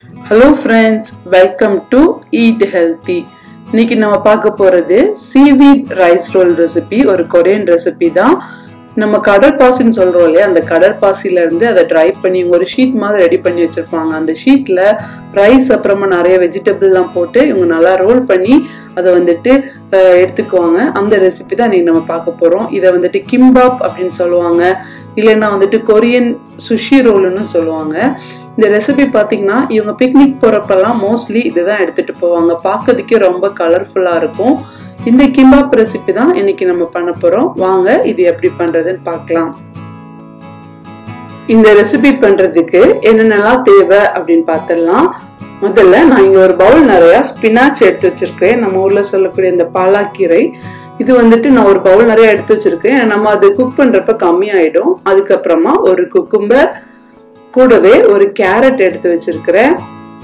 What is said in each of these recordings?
hello friends welcome to eat healthy இன்னைக்கு நம்ம பார்க்க போறது சீவீட் ரைஸ் ரோல் ரெசிபி ஒரு கொரியன் ரெசிபி தான் நம்ம கடற்பாசின்னு சொல்றோம் இல்லையா அந்த கடற்பாசில இருந்து அதை ட்ரை பண்ணி ஒரு ஷீட் மாதிரி ரெடி பண்ணி வச்சிருப்பாங்க அந்த ஷீட்ல ரைஸ் அப்புறமா நிறைய வெஜிடபிள்லாம் போட்டு இவங்க நல்லா ரோல் பண்ணி அதை வந்துட்டு அஹ், எடுத்துக்குவாங்க அந்த ரெசிபி தான் இன்னைக்கு நம்ம பார்க்க போறோம் இதை வந்துட்டு கிம்பாப் அப்படின்னு சொல்லுவாங்க இல்லைன்னா வந்துட்டு கொரியன் சுஷி ரோல்னு சொல்லுவாங்க இந்த ரெசிபி பார்த்தீங்கன்னா இவங்க பிக்னிக் போகிறப்பெல்லாம் மோஸ்ட்லி இதுதான் எடுத்துட்டு போவாங்க பார்க்கறதுக்கே ரொம்ப கலர்ஃபுல்லாக இருக்கும் இந்த கிம்பாப் ரெசிபி தான் இன்னைக்கு நம்ம பண்ண போகிறோம் வாங்க இது எப்படி பண்ணுறதுன்னு பார்க்கலாம் இந்த ரெசிபி பண்ணுறதுக்கு என்னென்னலாம் தேவை அப்படின்னு பார்த்துடலாம் முதல்ல நான் இங்கே ஒரு பவுல் நிறையா ஸ்பினாச் எடுத்து வச்சிருக்கேன் நம்ம ஊரில் சொல்லக்கூடிய இந்த பாலாக்கீரை இது வந்துட்டு நான் ஒரு பவுல் நிறைய எடுத்து வச்சிருக்கேன் நம்ம அது குக் பண்ணுறப்ப கம்மியாயிடும் அதுக்கப்புறமா ஒரு குக்கும்பர் கூடவே ஒரு கேரட் எடுத்து வச்சிருக்கிறேன்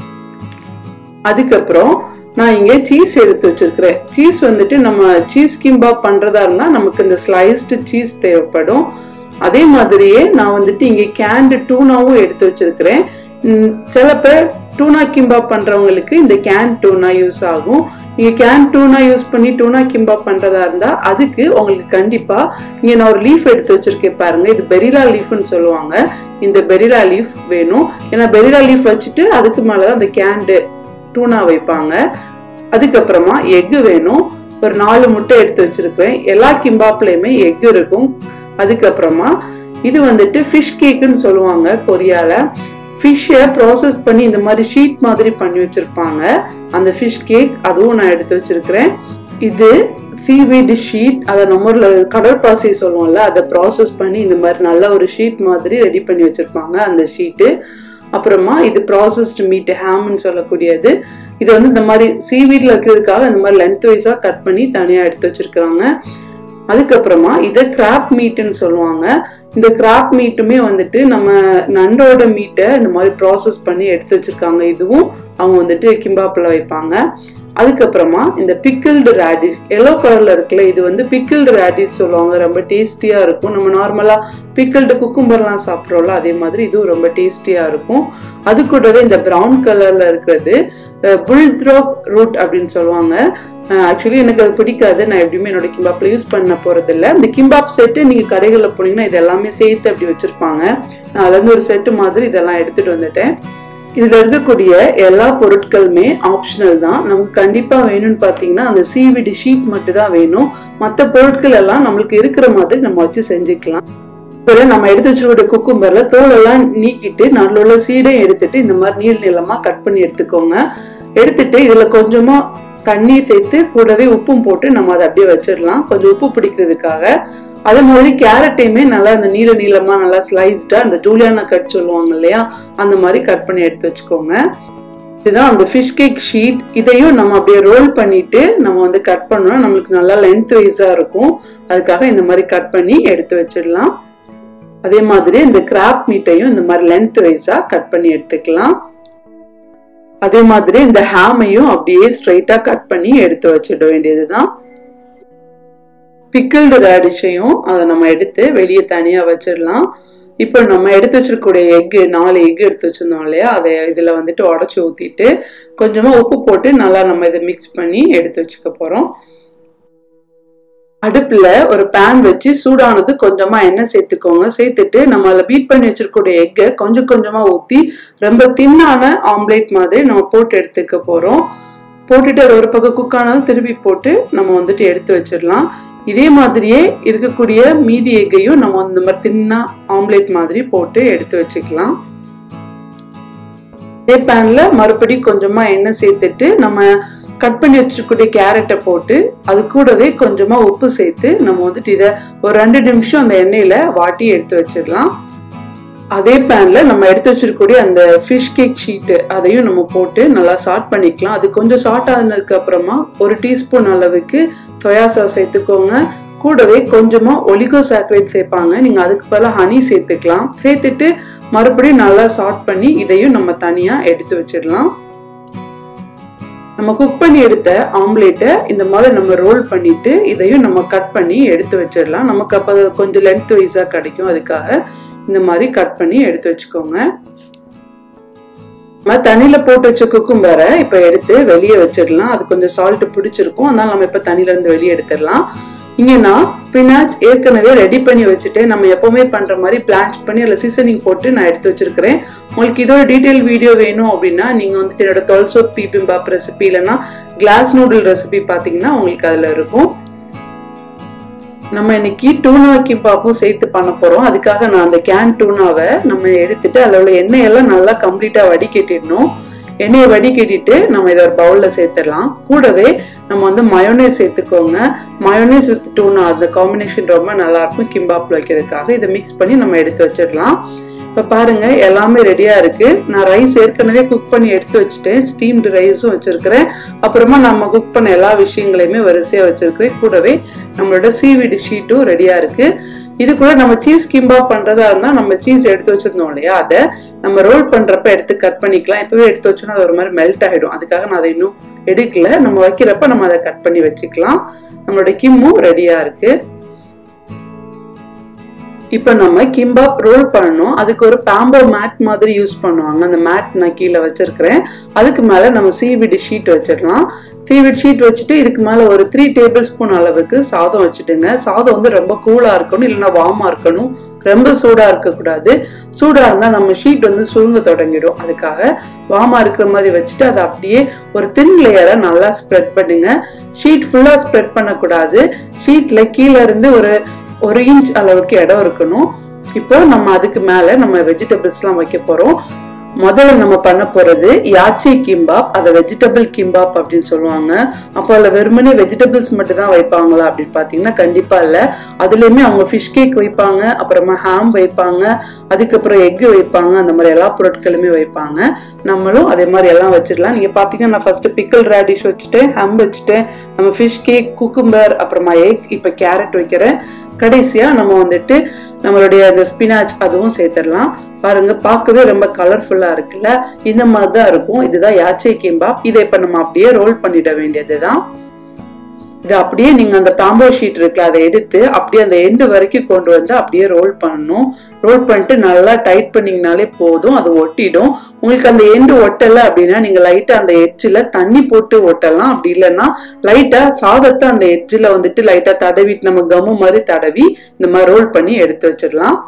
அதுக்கப்புறம் நான் இங்கே சீஸ் எடுத்து வச்சிருக்கிறேன் சீஸ் வந்துட்டு நம்ம சீஸ் கிம்பாப் பண்றதா இருந்தா நமக்கு இந்த ஸ்லைஸ்டு சீஸ் தேவைப்படும் அதே மாதிரியே நான் வந்துட்டு இங்கே கேண்டு டூனாவும் எடுத்து வச்சிருக்கிறேன் ம், சில பேர் டூனா கிம்பாப் பண்றவங்களுக்கு இந்த கேன் டூனா யூஸ் ஆகும் நீங்க கேன் டூனா யூஸ் பண்ணி டூனா கிம்பாப் பண்றதா இருந்தா அதுக்கு உங்களுக்கு கண்டிப்பா இங்க நான் ஒரு லீஃப் எடுத்து வச்சிருக்கேன் பாருங்க இது பெரிலா லீஃப்னு சொல்லுவாங்க இந்த பெரிலா லீஃப் வேணும் ஏன்னா பெரிலா லீஃப் வச்சுட்டு அதுக்கு மேலதான் அந்த கேண்டு டூனா வைப்பாங்க அதுக்கப்புறமா எக்கு வேணும் ஒரு நாலு முட்டை எடுத்து வச்சிருக்கேன் எல்லா கிம்பாப்லயுமே எக் இருக்கும் அதுக்கப்புறமா இது வந்துட்டு ஃபிஷ் கேக்குன்னு சொல்லுவாங்க கொரியால ஃபிஷ்ஷை ப்ராசஸ் பண்ணி இந்த மாதிரி ஷீட் மாதிரி பண்ணி வச்சிருப்பாங்க அந்த ஃபிஷ் கேக் அதுவும் நான் எடுத்து வச்சிருக்கிறேன் இது சீவீடு ஷீட் அதை நம்ம ஊர்ல கடற்பாசி சொல்லுவோம்ல அதை ப்ராசஸ் பண்ணி இந்த மாதிரி நல்ல ஒரு ஷீட் மாதிரி ரெடி பண்ணி வச்சிருப்பாங்க அந்த ஷீட்டு அப்புறமா இது ப்ராசஸ்டு மீட் ஹேம்னு சொல்லக்கூடியது இது வந்து இந்த மாதிரி சீவீட்ல இருக்கிறதுக்காக இந்த மாதிரி லென்த் வைஸா கட் பண்ணி தனியா எடுத்து வச்சிருக்கிறாங்க அதுக்கப்புறமா இதை கிராப் மீட்டுன்னு சொல்லுவாங்க இந்த கிராப் மீட்டுமே வந்துட்டு நம்ம நண்டோட மீட்டை இந்த மாதிரி ப்ராசஸ் பண்ணி எடுத்து வச்சிருக்காங்க இதுவும் அவங்க வந்துட்டு கிம்பாப்பில் வைப்பாங்க அதுக்கப்புறமா இந்த பிக்கிள்டு ரேடிஷ் எல்லோ கலர்ல இருக்குல்ல இது வந்து பிக்கிள்டு ரேடிஷ் சொல்லுவாங்க ரொம்ப டேஸ்டியா இருக்கும் நம்ம நார்மலா பிக்கிள்டு குக்கும்பர்லாம் சாப்பிட்றோம்ல அதே மாதிரி இதுவும் ரொம்ப டேஸ்டியா இருக்கும் அது கூடவே இந்த பிரவுன் கலர்ல இருக்கிறது புல்த்ரோக் ரூட் அப்படின்னு சொல்லுவாங்க ஆக்சுவலி எனக்கு அது பிடிக்காது நான் எப்படியுமே என்னோட கிம்பாப்ல யூஸ் பண்ண போறது இல்ல இந்த கிம்பாப் செட்டு நீங்க கடைகளில் போனீங்கன்னா இது எல்லாமே சேர்த்து அப்படி வச்சிருப்பாங்க நான் அதுல இருந்து ஒரு செட்டு மாதிரி இதெல்லாம் எடுத்துட்டு வந்துட்டேன் இதுல இருக்கக்கூடிய எல்லா பொருட்களுமே ஆப்ஷனல் தான் நமக்கு கண்டிப்பா வேணும்னு பாத்தீங்கன்னா அந்த சீவிடி ஷீட் மட்டும் தான் வேணும் மற்ற பொருட்கள் எல்லாம் நம்மளுக்கு இருக்கிற மாதிரி நம்ம வச்சு செஞ்சுக்கலாம் இப்போ நம்ம எடுத்து வச்சிருக்கிற குக்கும்பர்ல தோல் எல்லாம் நீக்கிட்டு நல்ல உள்ள சீடையும் எடுத்துட்டு இந்த மாதிரி நீள் நீளமா கட் பண்ணி எடுத்துக்கோங்க எடுத்துட்டு இதுல கொஞ்சமா தண்ணீர் சேர்த்து கூடவே உப்பும் போட்டு நம்ம அதை அப்படியே வச்சிடலாம் கொஞ்சம் உப்பு பிடிக்கிறதுக்காக அதே மாதிரி கேரட்டையுமே நல்லா அந்த நீல நீளமா நல்லா ஸ்லைஸ்டா அந்த ஜூலியானா கட் சொல்லுவாங்க இல்லையா அந்த மாதிரி கட் பண்ணி எடுத்து வச்சுக்கோங்க இதுதான் அந்த ஃபிஷ் கேக் ஷீட் இதையும் நம்ம அப்படியே ரோல் பண்ணிட்டு நம்ம வந்து கட் பண்ணோம்னா நம்மளுக்கு நல்லா லென்த் வைஸா இருக்கும் அதுக்காக இந்த மாதிரி கட் பண்ணி எடுத்து வச்சிடலாம் அதே மாதிரி இந்த கிராப் மீட்டையும் இந்த மாதிரி லென்த் வைஸா கட் பண்ணி எடுத்துக்கலாம் அதே மாதிரி இந்த ஹேமையும் அப்படியே ஸ்ட்ரைட்டா கட் பண்ணி எடுத்து வச்சிட வேண்டியதுதான் பிக்கிள்டு ரேடிஷையும் அதை நம்ம எடுத்து வெளியே தனியா வச்சிடலாம் இப்போ நம்ம எடுத்து வச்சிருக்கக்கூடிய எக்கு நாலு எக் எடுத்து வச்சிருந்தோம் இல்லையா அதை இதில் வந்துட்டு உடச்சி ஊற்றிட்டு கொஞ்சமாக உப்பு போட்டு நல்லா நம்ம இதை மிக்ஸ் பண்ணி எடுத்து வச்சுக்க போகிறோம் அடுப்புல ஒரு பேன் வச்சு சூடானது கொஞ்சமா எண்ணெய் சேர்த்துக்கோங்க சேர்த்துட்டு நம்ம அதில் பீட் பண்ணி வச்சிருக்கக்கூடிய எக்கை கொஞ்சம் கொஞ்சமா ஊத்தி ரொம்ப தின்னான ஆம்லேட் மாதிரி நம்ம போட்டு எடுத்துக்க போறோம் போட்டுட்டு அது ஒரு பக்கம் குக் ஆனதும் திருப்பி போட்டு நம்ம வந்துட்டு எடுத்து வச்சிடலாம் இதே மாதிரியே இருக்கக்கூடிய மீதி எக்கையும் நம்ம இந்த மாதிரி தின்னா ஆம்லேட் மாதிரி போட்டு எடுத்து வச்சுக்கலாம் அதே பேன்ல மறுபடியும் கொஞ்சமா எண்ணெய் சேர்த்துட்டு நம்ம கட் பண்ணி வச்சிருக்கக்கூடிய கேரட்டை போட்டு அது கூடவே கொஞ்சமா உப்பு சேர்த்து நம்ம வந்துட்டு இதை ஒரு ரெண்டு நிமிஷம் அந்த எண்ணெயில வாட்டி எடுத்து வச்சிடலாம் அதே பேன்ல நம்ம எடுத்து வச்சிருக்கக்கூடிய அந்த ஃபிஷ் கேக் ஷீட்டு அதையும் நம்ம போட்டு நல்லா சாட் பண்ணிக்கலாம் அது கொஞ்சம் சாட் ஆனதுக்கு அப்புறமா ஒரு டீஸ்பூன் அளவுக்கு சோயா சாஸ் சேர்த்துக்கோங்க கூடவே கொஞ்சமா ஒலிகோ சாக்ரேட் சேர்ப்பாங்க நீங்க அதுக்கு பதிலாக ஹனி சேர்த்துக்கலாம் சேர்த்துட்டு மறுபடியும் நல்லா சாட் பண்ணி இதையும் நம்ம தனியா எடுத்து வச்சிடலாம் நம்ம குக் பண்ணி எடுத்த ஆம்லேட்டை இந்த மாதிரி நம்ம ரோல் பண்ணிட்டு இதையும் நம்ம கட் பண்ணி எடுத்து வச்சிடலாம் நமக்கு அப்போ அது கொஞ்சம் லென்த் வைஸாக கிடைக்கும் அதுக்காக இந்த மாதிரி கட் பண்ணி எடுத்து வச்சுக்கோங்க நம்ம தண்ணியில போட்டு வச்ச குக்கும்பரை இப்ப எடுத்து வெளியே வச்சிடலாம் அது கொஞ்சம் சால்ட் பிடிச்சிருக்கும் அதனால நம்ம இப்ப தண்ணியில இருந்து வெளியே எடுத்துடலாம் இங்க நான் ஸ்பினாச் ஏற்கனவே ரெடி பண்ணி வச்சுட்டு நம்ம எப்பவுமே பண்ற மாதிரி பிளான்ச் பண்ணி அதில் சீசனிங் போட்டு நான் எடுத்து வச்சிருக்கிறேன் உங்களுக்கு இதோட டீட்டெயில் வீடியோ வேணும் அப்படின்னா நீங்க வந்துட்டு என்னோட தொல்சோப் பீபிம்பாப் ரெசிபி இல்லைன்னா கிளாஸ் நூடுல் ரெசிபி பார்த்தீங்கன்னா உங்களுக்கு அதுல இருக்கும் நம்ம இன்னைக்கு டூனா கிம்பாப்பும் சேர்த்து பண்ண போறோம் அதுக்காக நான் அந்த கேன் டூனாவை நம்ம எடுத்துட்டு அதில் உள்ள எண்ணெயெல்லாம் நல்லா கம்ப்ளீட்டா வடிகட்டிடணும் எண்ணெயை வடிகட்டிட்டு நம்ம இதை ஒரு பவுல்ல சேர்த்துடலாம் கூடவே நம்ம வந்து மயோனேஸ் சேர்த்துக்கோங்க மயோனேஸ் வித் டூனா அந்த காம்பினேஷன் ரொம்ப நல்லா இருக்கும் கிம்பாப்ல வைக்கிறதுக்காக இதை மிக்ஸ் பண்ணி நம்ம எடுத்து வச்சிடலாம் இப்போ பாருங்க எல்லாமே ரெடியா இருக்கு நான் ரைஸ் ஏற்கனவே குக் பண்ணி எடுத்து வச்சுட்டேன் ஸ்டீம்டு ரைஸும் வச்சிருக்கிறேன் அப்புறமா நம்ம குக் பண்ண எல்லா விஷயங்களையுமே வரிசையா வச்சிருக்கிறேன் கூடவே நம்மளோட சீவீடு ஷீட்டும் ரெடியா இருக்கு இது கூட நம்ம சீஸ் கிம்பா பண்றதா இருந்தா நம்ம சீஸ் எடுத்து வச்சிருந்தோம் இல்லையா அதை நம்ம ரோல் பண்றப்ப எடுத்து கட் பண்ணிக்கலாம் இப்பவே எடுத்து வச்சோம்னா அது ஒரு மாதிரி மெல்ட் ஆயிடும் அதுக்காக நான் அதை இன்னும் எடுக்கல நம்ம வைக்கிறப்ப நம்ம அதை கட் பண்ணி வச்சுக்கலாம் நம்மளோட கிம்மும் ரெடியா இருக்கு இப்போ நம்ம கிம்பாப் ரோல் பண்ணணும் அதுக்கு ஒரு பேம்போ மேட் மாதிரி யூஸ் பண்ணுவாங்க அந்த மேட் நான் கீழே வச்சிருக்கிறேன் அதுக்கு மேலே நம்ம சீவிட் ஷீட் வச்சிடலாம் சீவிட் ஷீட் வச்சுட்டு இதுக்கு மேலே ஒரு த்ரீ டேபிள் ஸ்பூன் அளவுக்கு சாதம் வச்சுட்டுங்க சாதம் வந்து ரொம்ப கூலாக இருக்கணும் இல்லைன்னா வார்மாக இருக்கணும் ரொம்ப சூடாக இருக்கக்கூடாது சூடாக இருந்தால் நம்ம ஷீட் வந்து சுருங்க தொடங்கிடும் அதுக்காக வார்மாக இருக்கிற மாதிரி வச்சுட்டு அதை அப்படியே ஒரு தின் லேயரை நல்லா ஸ்ப்ரெட் பண்ணுங்க ஷீட் ஃபுல்லாக ஸ்ப்ரெட் பண்ணக்கூடாது ஷீட்டில் கீழே இருந்து ஒரு ஒரு இன்ச் அளவுக்கு இடம் இருக்கணும் இப்போ நம்ம அதுக்கு மேல நம்ம வெஜிடபிள்ஸ்லாம் வைக்க போறோம் முதல்ல நம்ம பண்ண போறது யாச்சி கிம்பாப் அதை வெஜிடபிள் கிம்பாப் அப்படின்னு சொல்லுவாங்க அப்போ அதில் வெறுமனே வெஜிடபிள்ஸ் மட்டும் தான் வைப்பாங்களா அப்படின்னு பார்த்தீங்கன்னா கண்டிப்பா இல்லை அதுலேயுமே அவங்க ஃபிஷ் கேக் வைப்பாங்க அப்புறமா ஹாம் வைப்பாங்க அதுக்கப்புறம் எக்கு வைப்பாங்க அந்த மாதிரி எல்லா பொருட்களுமே வைப்பாங்க நம்மளும் அதே மாதிரி எல்லாம் வச்சிடலாம் நீங்க பார்த்தீங்கன்னா நான் ஃபர்ஸ்ட் பிக்கல் ரேடிஷ் வச்சுட்டேன் ஹம் வச்சுட்டேன் நம்ம ஃபிஷ் கேக் குக்கும்பர் அப்புறமா எக் இப்போ கேரட் வைக்கிறேன் கடைசியா நம்ம வந்துட்டு நம்மளுடைய அந்த ஸ்பினாச் அதுவும் சேர்த்துடலாம் பாருங்க பார்க்கவே ரொம்ப கலர்ஃபுல்லா இருக்குல்ல இந்த மாதிரி தான் இருக்கும் இதுதான் யாச்சை கிம்பாப் இதை இப்ப நம்ம அப்படியே ரோல் பண்ணிட வேண்டியதுதான் இது அப்படியே நீங்க அந்த பாம்போ ஷீட் இருக்குல்ல அதை எடுத்து அப்படியே அந்த எண்டு வரைக்கும் கொண்டு வந்து அப்படியே ரோல் பண்ணணும் ரோல் பண்ணிட்டு நல்லா டைட் பண்ணீங்கனாலே போதும் அது ஒட்டிடும் உங்களுக்கு அந்த எண்டு ஒட்டலை அப்படின்னா நீங்க லைட்டா அந்த எட்ஜில் தண்ணி போட்டு ஒட்டலாம் அப்படி இல்லைன்னா லைட்டா சாதத்தை அந்த எட்ஜில் வந்துட்டு லைட்டா தடவிட்டு நம்ம கம்மு மாதிரி தடவி இந்த மாதிரி ரோல் பண்ணி எடுத்து வச்சிடலாம்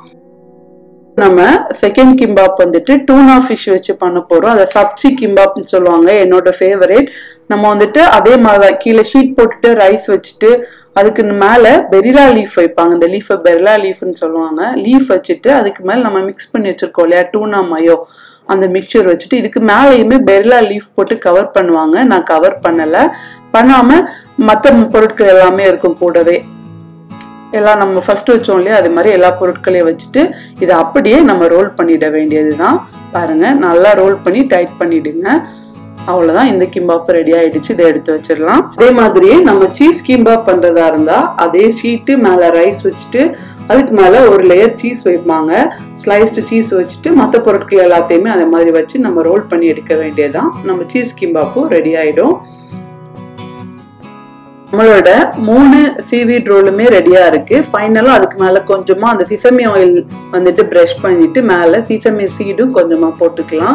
நம்ம செகண்ட் கிம்பாப் வந்துட்டு டூனா ஃபிஷ் வச்சு பண்ண போறோம் அதை சப்சி கிம்பாப்னு சொல்லுவாங்க என்னோட ஃபேவரேட் நம்ம வந்துட்டு அதே மாதிரி கீழே ஷீட் போட்டுட்டு ரைஸ் வச்சுட்டு அதுக்கு மேல பெரிலா லீஃப் வைப்பாங்க இந்த லீஃபை பெரிலா லீஃப்னு சொல்லுவாங்க லீஃப் வச்சுட்டு அதுக்கு மேல நம்ம மிக்ஸ் பண்ணி வச்சிருக்கோம் இல்லையா டூனா மயோ அந்த மிக்சர் வச்சுட்டு இதுக்கு மேலேயுமே பெரிலா லீஃப் போட்டு கவர் பண்ணுவாங்க நான் கவர் பண்ணல பண்ணாம மற்ற பொருட்கள் எல்லாமே இருக்கும் கூடவே எல்லாம் நம்ம ஃபர்ஸ்ட் வச்சோம் இல்லையா அது மாதிரி எல்லா பொருட்களையும் வச்சுட்டு இதை அப்படியே நம்ம ரோல் பண்ணிட வேண்டியது தான் பாருங்க நல்லா ரோல் பண்ணி டைட் பண்ணிடுங்க அவ்வளவுதான் இந்த கிம்பாப் ரெடி ஆயிடுச்சு இதை எடுத்து வச்சிடலாம் அதே மாதிரியே நம்ம சீஸ் கிம்பாப் பண்றதா இருந்தா அதே ஷீட்டு மேல ரைஸ் வச்சுட்டு அதுக்கு மேல ஒரு லேயர் சீஸ் வைப்பாங்க ஸ்லைஸ்டு சீஸ் வச்சுட்டு மற்ற பொருட்கள் எல்லாத்தையுமே அதே மாதிரி வச்சு நம்ம ரோல் பண்ணி எடுக்க வேண்டியதுதான் நம்ம சீஸ் கிம்பாப்பும் ரெடி ஆயிடும் நம்மளோட மூணு சீவீட் ரோலுமே ரெடியா இருக்கு ஃபைனலா அதுக்கு மேல கொஞ்சமா அந்த சிசமி ஆயில் வந்துட்டு பிரஷ் பண்ணிட்டு மேல சிசமி சீடும் கொஞ்சமா போட்டுக்கலாம்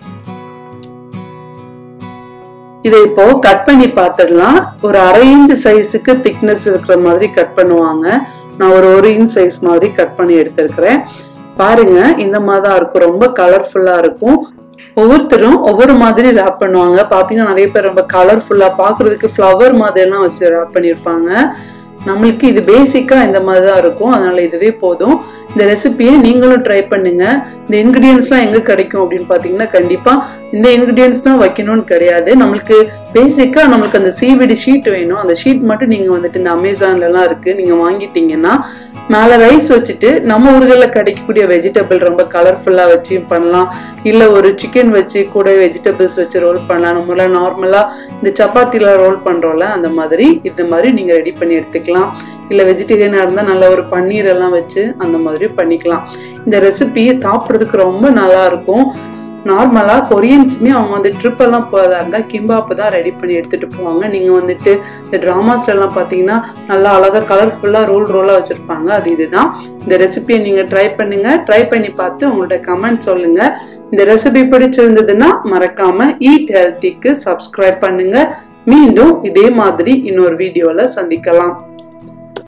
இதை இப்போ கட் பண்ணி பார்த்துடலாம் ஒரு அரை இன்ச் சைஸுக்கு திக்னஸ் இருக்கிற மாதிரி கட் பண்ணுவாங்க நான் ஒரு ஒரு இன்ச் சைஸ் மாதிரி கட் பண்ணி எடுத்திருக்கிறேன் பாருங்க இந்த மாதிரி தான் இருக்கும் ரொம்ப கலர்ஃபுல்லா இருக்கும் ஒவ்வொருத்தரும் ஒவ்வொரு மாதிரி ரேப் பண்ணுவாங்க பார்த்தீங்கன்னா நிறைய பேர் ரொம்ப கலர்ஃபுல்லாக பார்க்குறதுக்கு ஃப்ளவர் மாதிரிலாம் வச்சு ரேப் பண்ணியிருப்பாங்க நம்மளுக்கு இது பேசிக்காக இந்த மாதிரி தான் இருக்கும் அதனால இதுவே போதும் இந்த ரெசிபியை நீங்களும் ட்ரை பண்ணுங்க இந்த இன்க்ரீடியன்ஸ்லாம் எங்கே கிடைக்கும் அப்படின்னு பார்த்தீங்கன்னா கண்டிப்பாக இந்த இன்க்ரீடியன்ஸ் தான் வைக்கணும்னு கிடையாது நம்மளுக்கு பேசிக்காக நம்மளுக்கு அந்த சீவிடி ஷீட் வேணும் அந்த ஷீட் மட்டும் நீங்கள் வந்துட்டு இந்த அமேசான்லலாம் இருக்குது நீங்கள் வாங்கிட்டீங்கன்னா மேலே ரைஸ் வச்சுட்டு நம்ம ஊர்களில் கிடைக்கக்கூடிய வெஜிடபிள் ரொம்ப கலர்ஃபுல்லாக வச்சு பண்ணலாம் இல்லை ஒரு சிக்கன் வச்சு கூட வெஜிடபிள்ஸ் வச்சு ரோல் பண்ணலாம் நம்மள நார்மலாக இந்த சப்பாத்தியில் ரோல் பண்ணுறோம்ல அந்த மாதிரி இந்த மாதிரி நீங்கள் ரெடி பண்ணி எடுத்துக்கலாம் இல்லை வெஜிடேரியனாக இருந்தால் நல்ல ஒரு பன்னீர் எல்லாம் வச்சு அந்த மாதிரி பண்ணிக்கலாம் இந்த ரெசிபி சாப்பிட்றதுக்கு ரொம்ப நல்லா இருக்கும் நார்மலாக கொரியன்ஸுமே அவங்க வந்து ட்ரிப் எல்லாம் போகிறதா இருந்தால் கிம்பாப்பு தான் ரெடி பண்ணி எடுத்துகிட்டு போவாங்க நீங்கள் வந்துட்டு இந்த ட்ராமாஸ்லாம் பார்த்தீங்கன்னா நல்லா அழகாக கலர்ஃபுல்லாக ரோல் ரோலாக வச்சுருப்பாங்க அது இதுதான் இந்த ரெசிபியை நீங்கள் ட்ரை பண்ணுங்கள் ட்ரை பண்ணி பார்த்து உங்களோட கமெண்ட் சொல்லுங்கள் இந்த ரெசிபி பிடிச்சிருந்ததுன்னா மறக்காமல் ஈட் ஹெல்த்திக்கு சப்ஸ்கிரைப் பண்ணுங்கள் மீண்டும் இதே மாதிரி இன்னொரு வீடியோவில் சந்திக்கலாம்